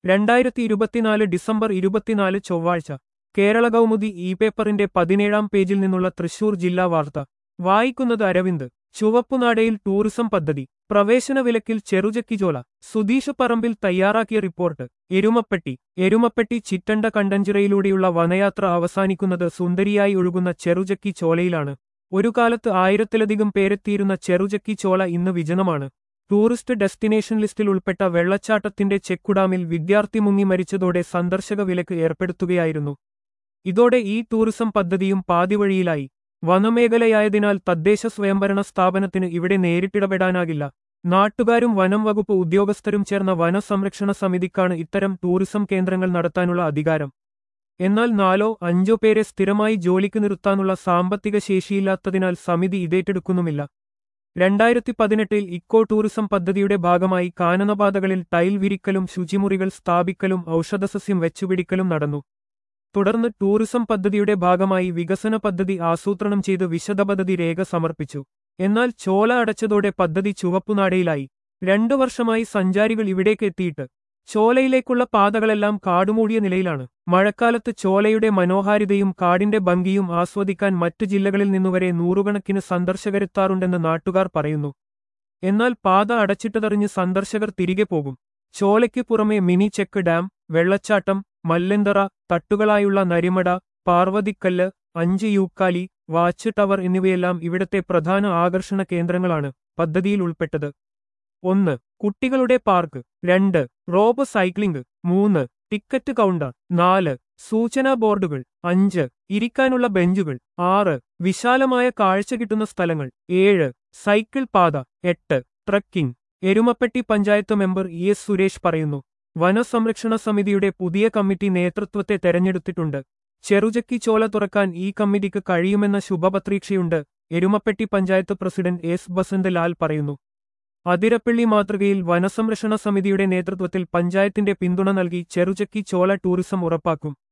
രണ്ടായിരത്തി ഇരുപത്തിനാല് ഡിസംബർ ഇരുപത്തിനാല് ചൊവ്വാഴ്ച കേരള കൗമുദി ഇ പേപ്പറിന്റെ പതിനേഴാം പേജിൽ നിന്നുള്ള തൃശൂർ ജില്ലാ വാർത്ത വായിക്കുന്നത് അരവിന്ദ് ചുവപ്പുനാടയിൽ ടൂറിസം പദ്ധതി പ്രവേശന വിലക്കിൽ ചെറുചക്കിജോല സുധീഷ് പറമ്പിൽ തയ്യാറാക്കിയ റിപ്പോർട്ട് എരുമപ്പെട്ടി എരുമപ്പെട്ടി ചിറ്റണ്ട കണ്ടഞ്ചിറയിലൂടെയുള്ള വനയാത്ര അവസാനിക്കുന്നത് സുന്ദരിയായി ഒഴുകുന്ന ചെറുചക്കി ചോലയിലാണ് ഒരു കാലത്ത് ആയിരത്തിലധികം പേരെത്തിയിരുന്ന ചെറുചക്കി ചോല ഇന്ന് വിജനമാണ് ടൂറിസ്റ്റ് ഡെസ്റ്റിനേഷൻ ലിസ്റ്റിൽ ഉൾപ്പെട്ട വെള്ളച്ചാട്ടത്തിന്റെ ചെക്കുഡാമിൽ വിദ്യാർത്ഥി മുങ്ങി മരിച്ചതോടെ സന്ദർശക വിലക്ക് ഏർപ്പെടുത്തുകയായിരുന്നു ഇതോടെ ഈ ടൂറിസം പദ്ധതിയും പാതിവഴിയിലായി വനമേഖലയായതിനാൽ തദ്ദേശ സ്വയംഭരണ സ്ഥാപനത്തിന് ഇവിടെ നേരിട്ടിടപെടാനാകില്ല നാട്ടുകാരും വനം വകുപ്പ് ഉദ്യോഗസ്ഥരും ചേർന്ന വനസംരക്ഷണ സമിതിക്കാണ് ഇത്തരം ടൂറിസം കേന്ദ്രങ്ങൾ നടത്താനുള്ള അധികാരം എന്നാൽ നാലോ അഞ്ചോ പേരെ സ്ഥിരമായി ജോലിക്ക് നിർത്താനുള്ള സാമ്പത്തിക ശേഷിയില്ലാത്തതിനാൽ സമിതി ഇതേറ്റെടുക്കുന്നുമില്ല രണ്ടായിരത്തി പതിനെട്ടിൽ ഇക്കോ ടൂറിസം പദ്ധതിയുടെ ഭാഗമായി കാനനപാതകളിൽ ടൈൽ വിരിക്കലും ശുചിമുറികൾ സ്ഥാപിക്കലും ഔഷധസസ്യം വെച്ചുപിടിക്കലും നടന്നു തുടർന്ന് ടൂറിസം പദ്ധതിയുടെ ഭാഗമായി വികസന പദ്ധതി ആസൂത്രണം ചെയ്ത് വിശദ പദ്ധതി രേഖ സമർപ്പിച്ചു എന്നാൽ ചോല അടച്ചതോടെ പദ്ധതി ചുവപ്പുനാടയിലായി രണ്ടു വർഷമായി സഞ്ചാരികൾ ഇവിടേക്ക് എത്തിയിട്ട് ചോലയിലേക്കുള്ള പാതകളെല്ലാം കാടുമൂടിയ നിലയിലാണ് മഴക്കാലത്ത് ചോലയുടെ മനോഹാരിതയും കാടിന്റെ ഭംഗിയും ആസ്വദിക്കാൻ മറ്റു ജില്ലകളിൽ നിന്നുവരെ നൂറുകണക്കിന് സന്ദർശകരെത്താറുണ്ടെന്ന് നാട്ടുകാർ പറയുന്നു എന്നാൽ പാത അടച്ചിട്ടതറിഞ്ഞ് സന്ദർശകർ തിരികെ പോകും ചോലയ്ക്ക് പുറമെ മിനി ചെക്ക് ഡാം വെള്ളച്ചാട്ടം മല്ലന്തറ തട്ടുകളായുള്ള നരിമട പാർവതിക്കല്ല് അഞ്ച് യൂക്കാലി വാച്ച് ടവർ എന്നിവയെല്ലാം ഇവിടത്തെ പ്രധാന ആകർഷണ കേന്ദ്രങ്ങളാണ് പദ്ധതിയിൽ ഉൾപ്പെട്ടത് ഒന്ന് കുട്ടികളുടെ പാർക്ക് രണ്ട് റോബ് സൈക്ലിംഗ് മൂന്ന് ടിക്കറ്റ് കൗണ്ടർ നാല് സൂചനാ ബോർഡുകൾ അഞ്ച് ഇരിക്കാനുള്ള ബെഞ്ചുകൾ ആറ് വിശാലമായ കാഴ്ച കിട്ടുന്ന സ്ഥലങ്ങൾ ഏഴ് സൈക്കിൾ പാത എട്ട് trekking Erumapetty panchayat member E S Suresh പറയുന്നു വനസംരക്ഷണ സമിതിയുടെ പുതിയ കമ്മിറ്റി നേതൃത്വത്തെ തെരഞ്ഞെടുത്തിട്ടുണ്ട് ചെറുചക്കി ചോല തുറക്കാൻ ഈ കമ്മിറ്റിക്ക് കഴിയുമെന്ന ശുഭപ്രതീക്ഷയുണ്ട് എരുമപ്പെട്ടി പഞ്ചായത്ത് പ്രസിഡന്റ് എസ് ബസന്തലാൽ പറയുന്നു അതിരപ്പള്ളി മാതൃകയിൽ വനസംരക്ഷണ സമിതിയുടെ നേതൃത്വത്തിൽ പഞ്ചായത്തിന്റെ പിന്തുണ നൽകി ചെറുചക്കി ചോല ടൂറിസം ഉറപ്പാക്കും